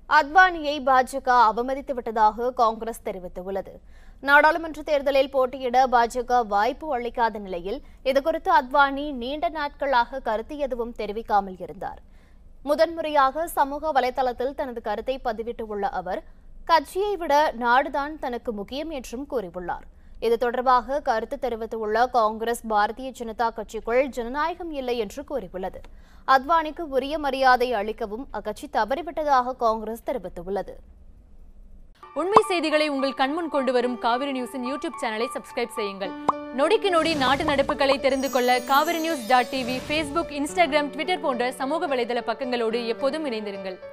அத்வானியை பாஜக அவமதித்து விட்டதாக காங்கிரஸ் தெரிவித்துள்ளது நாடாளுமன்ற தேர்தலில் போட்டியிட பாஜக வாய்ப்பு அளிக்காத நிலையில் இதுகுறித்து அத்வானி நீண்ட நாட்களாக கருத்து எதுவும் தெரிவிக்காமல் இருந்தார் முதன்முறையாக சமூக வலைதளத்தில் தனது கருத்தை பதிவிட்டுள்ள அவர் கட்சியை விட நாடுதான் தனக்கு முக்கியம் என்றும் கூறியுள்ளார் இது தொடர்பாக கருத்து தெரிவித்துள்ள காங்கிரஸ் பாரதிய ஜனதா கட்சிக்குள் ஜனநாயகம் இல்லை என்று கூறியுள்ளது அத்வானிக்கு உரிய மரியாதை அளிக்கவும் அக்கட்சி தவறிவிட்டதாக காங்கிரஸ் தெரிவித்துள்ளது உண்மை செய்திகளை உங்கள் கண்முன் கொண்டு வரும் காவிரி நியூஸின் யூடியூப் சேனலை சப்ஸ்கிரைப் செய்யுங்கள் நொடிக்கு நொடி நாட்டு நடப்புகளை தெரிந்து கொள்ள Kaveri news dot TV Facebook Instagram Twitter போன்ற சமூக வலைதள பக்கங்களோடு எப்போதும் இணைந்திருங்கள்